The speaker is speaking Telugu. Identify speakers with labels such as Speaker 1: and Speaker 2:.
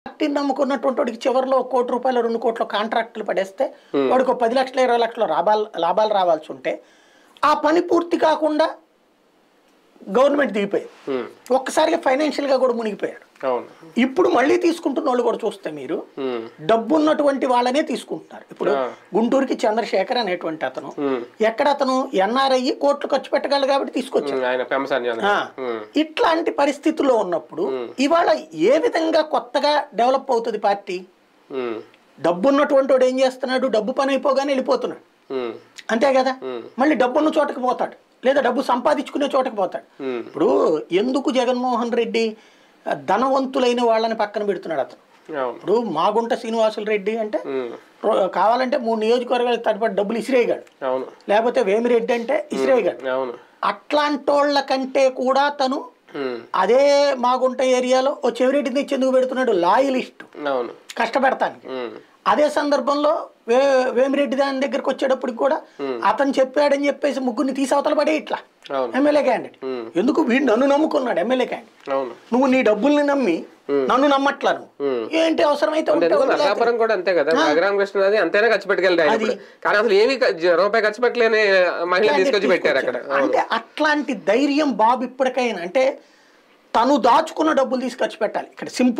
Speaker 1: పార్టీని నమ్ముకున్నటువంటి వాడికి చివరిలో ఒక కోటి రూపాయలు రెండు కోట్ల కాంట్రాక్టులు పడేస్తే వాడికి ఒక పది లక్షల ఇరవై లక్షల లాభాలు లాభాలు రావాల్సి ఉంటే ఆ పని పూర్తి కాకుండా గవర్నమెంట్ దిగిపోయింది
Speaker 2: ఉమ్,
Speaker 1: ఒక్కసారిగా ఫైనాన్షియల్గా కూడా మునిగిపోయాడు
Speaker 2: అవును
Speaker 1: ఇప్పుడు మళ్ళీ తీసుకుంటున్న వాళ్ళు కూడా చూస్తే మీరు
Speaker 2: ఉమ్,
Speaker 1: డబ్బు ఉన్నటువంటి వాళ్ళనే తీసుకుంటున్నారు ఇప్పుడు గుంటూరుకి చంద్రశేఖర్ అనేటువంటి అతను
Speaker 2: ఉమ్,
Speaker 1: ఎక్కడ అతను ఎన్ఆర్ఐ కోట్లు ఖర్చు పెట్టగలరు కాబట్టి తీసుకొచ్చాడు
Speaker 2: ఉమ్, ఆయన ఫేమస్ అని
Speaker 1: ఆ, ఇట్లాంటి పరిస్థితుల్లో ఉన్నప్పుడు ఇవాళ ఏ విధంగా కొత్తగా డెవలప్ అవుతుంది పార్టీ డబ్బు ఉన్నటువంటి వాడు ఏం చేస్తున్నాడు డబ్బు పని అయిపోగానే వెళ్ళిపోతున్నాడు అంతే కదా మళ్ళీ డబ్బున్న చోటకి పోతాడు లేదా డబ్బు సంపాదించుకునే చోటకి పోతాడు ఇప్పుడు ఎందుకు జగన్మోహన్ రెడ్డి ఆ, ధనవంతులైన వాళ్ళని పక్కన పెడుతున్నాడు అతను
Speaker 2: అవును
Speaker 1: ఇప్పుడు మాగుంట శ్రీనివాసులు రెడ్డి అంటే
Speaker 2: ఉమ్,
Speaker 1: రో- కావాలంటే మూడు నియోజకవర్గాలకు తడిపడి డబ్బులు ఇసిరేయగాడు
Speaker 2: అవును
Speaker 1: లేకపోతే వేమిరెడ్డి అంటే ఇసిరేయగాడు
Speaker 2: అవును
Speaker 1: అట్లాంటోళ్ళ కంటే కూడా తను
Speaker 2: ఉమ్,
Speaker 1: అదే మాగుంట ఏరియాలో ఓ చెవిరెడ్డిని ఇచ్చేందుకు పెడుతున్నాడు లాయలిస్ట్
Speaker 2: అవును
Speaker 1: కష్టపెడతానికి
Speaker 2: ఉమ్,
Speaker 1: అదే సందర్భంలో వే వేమిరెడ్డి దాని దగ్గరికి వచ్చేటప్పటికి కూడా అతను చెప్పాడని చెప్పేసి ముగ్గురిని తీసి అవతల పడే ఇట్లా
Speaker 2: అవును
Speaker 1: ఎమ్మెల్యే క్యాండిడేట్
Speaker 2: ఉమ్,
Speaker 1: ఎందుకు వీడు నన్ను నమ్ముకున్నాడు ఎమ్మెల్యే క్యాండిడేట్
Speaker 2: అవును
Speaker 1: నువ్వు నీ డబ్బుల్ని నమ్మి నన్ను నమ్మట్లా నువ్వు
Speaker 2: ఉమ్.
Speaker 1: ఏంటి అవసరమైతే ఉంటే
Speaker 2: ఎందుకు
Speaker 1: ఉండు, లేకపోతే-
Speaker 2: నరసాపురం కూడా అంతే కదా రఘురామకృష్ణ అది అంతేనా ఖర్చు పెట్టుకెళ్ళి ఆయన ఇప్పుడు. కానీ అసలు ఏమి ఖ- జ- రూపాయి ఖర్చు పెట్టలేని మహిళ తీసుకొచ్చి పెట్టారు అక్కడ అవును
Speaker 1: అంటే అట్లాంటి ధైర్యం బాబు ఇప్పటికైనా అంటే తను దాచుకున్న డబ్బులు తీసుకొచ్చి పెట్టాలి ఇక్కడ సింపుల్